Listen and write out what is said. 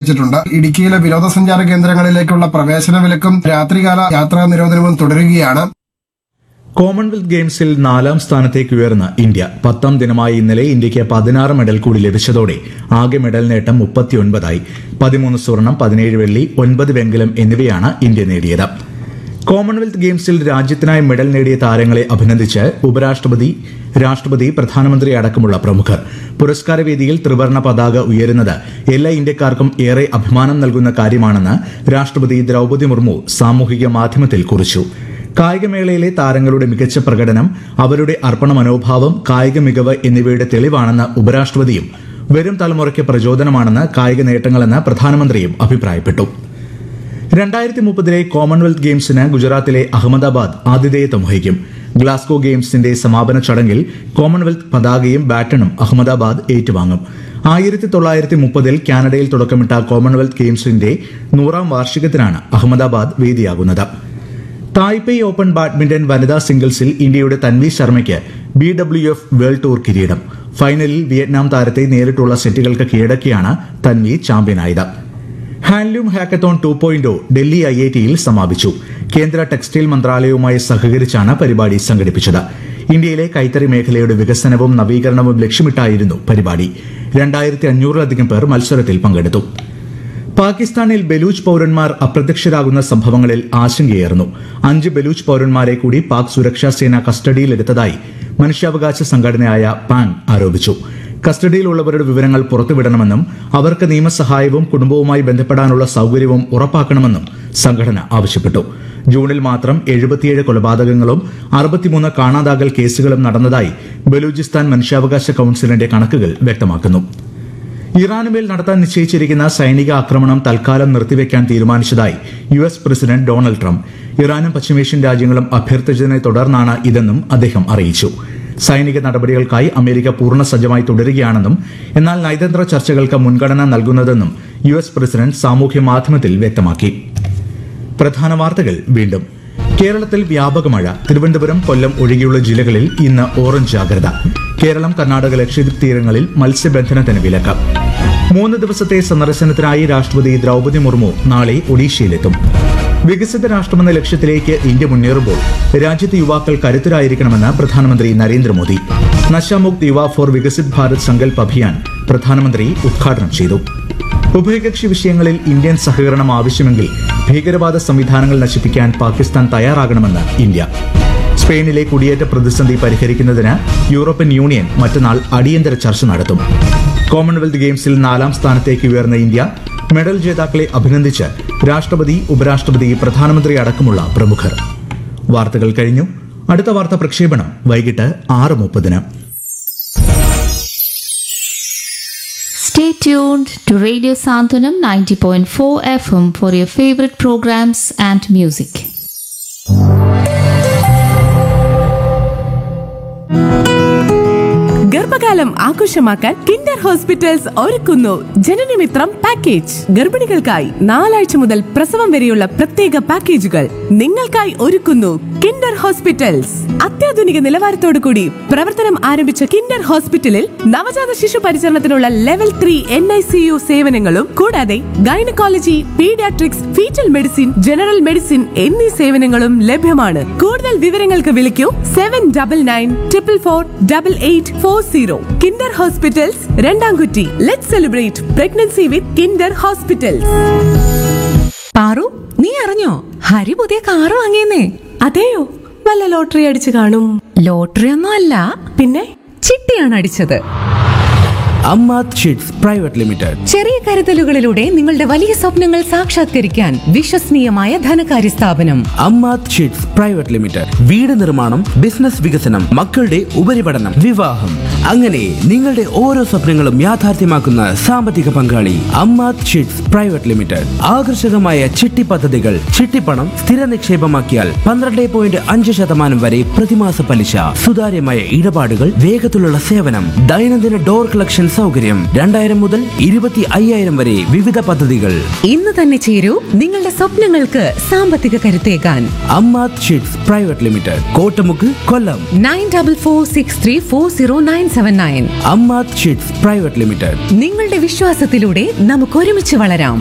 പ്രഖ്യാപിച്ചിട്ടുണ്ട് ഇടുക്കിയിലെ വിനോദസഞ്ചാര കേന്ദ്രങ്ങളിലേക്കുള്ള പ്രവേശന വിലക്കും രാത്രികാല യാത്രാ നിരോധനവും തുടരുകയാണ് കോമൺവെൽത്ത് ഗെയിംസിൽ നാലാം സ്ഥാനത്തേക്ക് ഉയർന്ന ഇന്ത്യ പത്താം ദിനമായ ഇന്നലെ ഇന്ത്യയ്ക്ക് പതിനാറ് മെഡൽ കൂടി ലഭിച്ചതോടെ ആകെ മെഡൽ നേട്ടം മുപ്പത്തിയൊൻപതായി പതിമൂന്ന് സ്വർണം പതിനേഴ് വെള്ളി ഒൻപത് വെങ്കലം എന്നിവയാണ് ഇന്ത്യ നേടിയത് കോമൺവെൽത്ത് ഗെയിംസിൽ രാജ്യത്തിനായി മെഡൽ നേടിയ താരങ്ങളെ അഭിനന്ദിച്ച് ഉപരാഷ്ട്രപതി രാഷ്ട്രപതി പ്രധാനമന്ത്രി അടക്കമുള്ള പ്രമുഖർ പുരസ്കാര വേദിയിൽ ത്രിവർണ പതാക ഉയരുന്നത് എല്ലാ ഇന്ത്യക്കാർക്കും ഏറെ അഭിമാനം നൽകുന്ന കാര്യമാണെന്ന് രാഷ്ട്രപതി ദ്രൌപദി മുർമു സാമൂഹിക മാധ്യമത്തിൽ കുറിച്ചു കായികമേളയിലെ താരങ്ങളുടെ മികച്ച പ്രകടനം അവരുടെ അർപ്പണ മനോഭാവം കായിക മികവ് എന്നിവയുടെ തെളിവാണെന്ന് ഉപരാഷ്ട്രപതിയും വരും തലമുറയ്ക്ക് പ്രചോദനമാണെന്ന് കായിക നേട്ടങ്ങളെന്ന് പ്രധാനമന്ത്രിയും അഭിപ്രായപ്പെട്ടു രണ്ടായിരത്തി മുപ്പതിലെ കോമൺവെൽത്ത് ഗെയിംസിന് ഗുജറാത്തിലെ അഹമ്മദാബാദ് ആതിഥേയത്വം വഹിക്കും ഗ്ലാസ്ഗോ ഗെയിംസിന്റെ സമാപന ചടങ്ങിൽ കോമൺവെൽത്ത് പതാകയും ബാറ്റണും അഹമ്മദാബാദ് ഏറ്റുവാങ്ങും ആയിരത്തി തൊള്ളായിരത്തി മുപ്പതിൽ കാനഡയിൽ തുടക്കമിട്ട കോമൺവെൽത്ത് ഗെയിംസിന്റെ നൂറാം വാർഷികത്തിനാണ് അഹമ്മദാബാദ് വേദിയാകുന്നത് തായ്പേയ് ഓപ്പൺ ബാഡ്മിന്റൺ വനിതാ സിംഗിൾസിൽ ഇന്ത്യയുടെ തൻവി ശർമ്മയ്ക്ക് B W F world tour കിരീടം ഫൈനലിൽ വിയറ്റ്നാം താരത്തെ നേരിട്ടുള്ള സെറ്റുകൾക്ക് കീഴടക്കിയാണ് തൻവി ചാമ്പ്യനായത് handloom hackathon two point Delhi I I ടിയിൽ സമാപിച്ചു കേന്ദ്ര ടെക്സ്റ്റൈൽ മന്ത്രാലയവുമായി സഹകരിച്ചാണ് പരിപാടി സംഘടിപ്പിച്ചത് ഇന്ത്യയിലെ കൈത്തറി മേഖലയുടെ വികസനവും നവീകരണവും ലക്ഷ്യമിട്ടായിരുന്നു പരിപാടി രണ്ടായിരത്തി അഞ്ഞൂറിലധികം പേർ മത്സരത്തിൽ പങ്കെടുത്തു പാകിസ്ഥാനിൽ ബലൂച്ച് പൌരന്മാർ അപ്രത്യക്ഷരാകുന്ന സംഭവങ്ങളിൽ ആശങ്കയേറുന്നു അഞ്ച് ബലൂച്ച് പൌരന്മാരെ കൂടി പാക് സുരക്ഷാ സേന കസ്റ്റഡിയിലെടുത്തതായി മനുഷ്യാവകാശ സംഘടനയായ പാങ് ആരോപിച്ചു കസ്റ്റഡിയിലുള്ളവരുടെ വിവരങ്ങൾ പുറത്തുവിടണമെന്നും അവർക്ക് നിയമസഹായവും കുടുംബവുമായി ബന്ധപ്പെടാനുള്ള സൌകര്യവും ഉറപ്പാക്കണമെന്നും സംഘടന ആവശ്യപ്പെട്ടു ജൂണിൽ മാത്രം എഴുപത്തിയേഴ് കൊലപാതകങ്ങളും അറുപത്തിമൂന്ന് കാണാതാകൽ കേസുകളും നടന്നതായി ബലൂചിസ്ഥാൻ മനുഷ്യാവകാശ കൌൺസിലിന്റെ കണക്കുകൾ വ്യക്തമാക്കുന്നു ഇറാനുമേൽ നടത്താൻ നിശ്ചയിച്ചിരിക്കുന്ന സൈനിക ആക്രമണം തൽക്കാലം നിർത്തിവെക്കാൻ തീരുമാനിച്ചതായി U S president Donald Trump ഇറാനും പശ്ചിമേഷ്യൻ രാജ്യങ്ങളും അഭ്യർത്ഥിച്ചതിനെ തുടർന്നാണ് ഇതെന്നും അദ്ദേഹം അറിയിച്ചു സൈനിക നടപടികൾക്കായി അമേരിക്ക പൂർണ്ണ സജ്ജമായി തുടരുകയാണെന്നും എന്നാൽ നയതന്ത്ര ചർച്ചകൾക്ക് മുൻഗണന നൽകുന്നതെന്നും യു എസ് പ്രസിഡന്റ് സാമൂഹ്യ മാധ്യമത്തിൽ വ്യക്തമാക്കി പ്രധാന വാർത്തകൾ വീണ്ടും കേരളത്തിൽ വ്യാപക മഴ തിരുവനന്തപുരം കൊല്ലം ഒഴികെയുള്ള ജില്ലകളിൽ ഇന്ന് ഓറഞ്ച് ജാഗ്രത കേരളം കർണാടക ലക്ഷദ്വീപ് തീരങ്ങളിൽ മത്സ്യബന്ധനത്തിന് വിലക്ക് മൂന്ന് ദിവസത്തെ സന്ദർശനത്തിനായി രാഷ്ട്രപതി ദ്രൌപദി മുർമു നാളെ ഒഡീഷയിലെത്തും വികസിത രാഷ്ട്രമെന്ന ലക്ഷ്യത്തിലേക്ക് ഇന്ത്യ മുന്നേറുമ്പോൾ രാജ്യത്തെ യുവാക്കൾ കരുത്തരായിരിക്കണമെന്ന് പ്രധാനമന്ത്രി നരേന്ദ്രമോദി നശാമുക്ത് യുവ ഫോർ വികസിത് ഭാരത് സങ്കൽപ് അഭിയാൻ പ്രധാനമന്ത്രി ഉദ്ഘാടനം ചെയ്തു ഉഭയകക്ഷി വിഷയങ്ങളിൽ ഇന്ത്യൻ സഹകരണം ആവശ്യമെങ്കിൽ ഭീകരവാദ സംവിധാനങ്ങൾ നശിപ്പിക്കാൻ പാകിസ്ഥാൻ തയ്യാറാകണമെന്ന് ഇന്ത്യ സ്പെയിനിലെ കുടിയേറ്റ പ്രതിസന്ധി പരിഹരിക്കുന്നതിന് യൂറോപ്യൻ യൂണിയൻ മറ്റന്നാൾ അടിയന്തര ചർച്ച നടത്തും കോമൺവെൽത്ത് ഗെയിംസിൽ നാലാം സ്ഥാനത്തേക്ക് ഉയർന്ന ഇന്ത്യ മെഡൽ ജേതാക്കളെ അഭിനന്ദിച്ച് രാഷ്ട്രപതി ഉപരാഷ്ട്രപതി പ്രധാനമന്ത്രി അടക്കമുള്ള പ്രമുഖർ വാർത്തകൾ കഴിഞ്ഞു അടുത്ത വാർത്താ പ്രക്ഷേപണം വൈകിട്ട് ആറ് മുപ്പതിന് Stay tuned to Radio Santanam 90.4 FM for your favorite programs and music. ഗർഭകാലം ആഘോഷമാക്കാൻ കിൻഡർ ഹോസ്പിറ്റൽസ് ഒരുക്കുന്നു ജനനമിത്രം പാക്കേജ് ഗർഭിണികൾക്കായി നാലാഴ്ച മുതൽ പ്രസവം വരെയുള്ള പ്രത്യേക പാക്കേജുകൾ നിങ്ങൾക്കായി ഒരുക്കുന്നു കിൻഡർ ഹോസ്പിറ്റൽസ് അത്യാധുനിക നിലവാരത്തോടു കൂടി പ്രവർത്തനം ആരംഭിച്ച കിൻഡർ ഹോസ്പിറ്റലിൽ നവജാത ശിശു പരിചരണത്തിനുള്ള level three N I C U സേവനങ്ങളും കൂടാതെ gynaecology paediatrics foetal medicine general medicine എന്നീ സേവനങ്ങളും ലഭ്യമാണ് കൂടുതൽ വിവരങ്ങൾക്ക് വിളിക്കൂ seven double nine triple four double eight four zero Kinder hospitals രണ്ടാംകുറ്റി let celebrate pregnancy with Kinder hospitals Paru നീ അറിഞ്ഞോ ഹരി പുതിയ കാറ് വാങ്ങിയെന്നേ അതെയോ വല്ല ലോട്ടറി അടിച്ചു കാണും ലോട്ടറി ഒന്നും അല്ല പിന്നെ ചിട്ടിയാണ് അടിച്ചത് അമ്മാത് ഷീറ്റ്സ് പ്രൈവറ്റ് ലിമിറ്റഡ് ചെറിയ കരുതലുകളിലൂടെ നിങ്ങളുടെ വലിയ സ്വപ്നങ്ങൾ സാക്ഷാത്കരിക്കാൻ വിശ്വസനീയമായ ധനകാര്യ സ്ഥാപനം അമ്മാത് ഷീറ്റ്സ് പ്രൈവറ്റ് ലിമിറ്റഡ് വീട് നിർമ്മാണം ബിസിനസ് വികസനം മക്കളുടെ ഉപരിപഠനം വിവാഹം അങ്ങനെ നിങ്ങളുടെ ഓരോ സ്വപ്നങ്ങളും യാഥാർത്ഥ്യമാക്കുന്ന സാമ്പത്തിക പങ്കാളി അമ്മാത് ഷീറ്റ്സ് പ്രൈവറ്റ് ലിമിറ്റഡ് ആകർഷകമായ ചിട്ടി പദ്ധതികൾ ചിട്ടിപ്പണം സ്ഥിര നിക്ഷേപമാക്കിയാൽ പന്ത്രണ്ട് പോയിന്റ് അഞ്ച് ശതമാനം വരെ പ്രതിമാസ പലിശ സുതാര്യമായ ഇടപാടുകൾ വേഗത്തിലുള്ള സേവനം ദൈനംദിന ഡോർ കളക്ഷൻ സൗകര്യം രണ്ടായിരം മുതൽ ഇരുപത്തി അയ്യായിരം വരെ വിവിധ പദ്ധതികൾ ഇന്ന് തന്നെ ചേരൂ നിങ്ങളുടെ സ്വപ്നങ്ങൾക്ക് സാമ്പത്തിക കരുത്തേകാൻ Ammath chits private limited Kottamukku Kollam nine double four six three four zero nine seven nine Ammath chits private limited നിങ്ങളുടെ വിശ്വാസത്തിലൂടെ നമുക്ക് ഒരുമിച്ച് വളരാം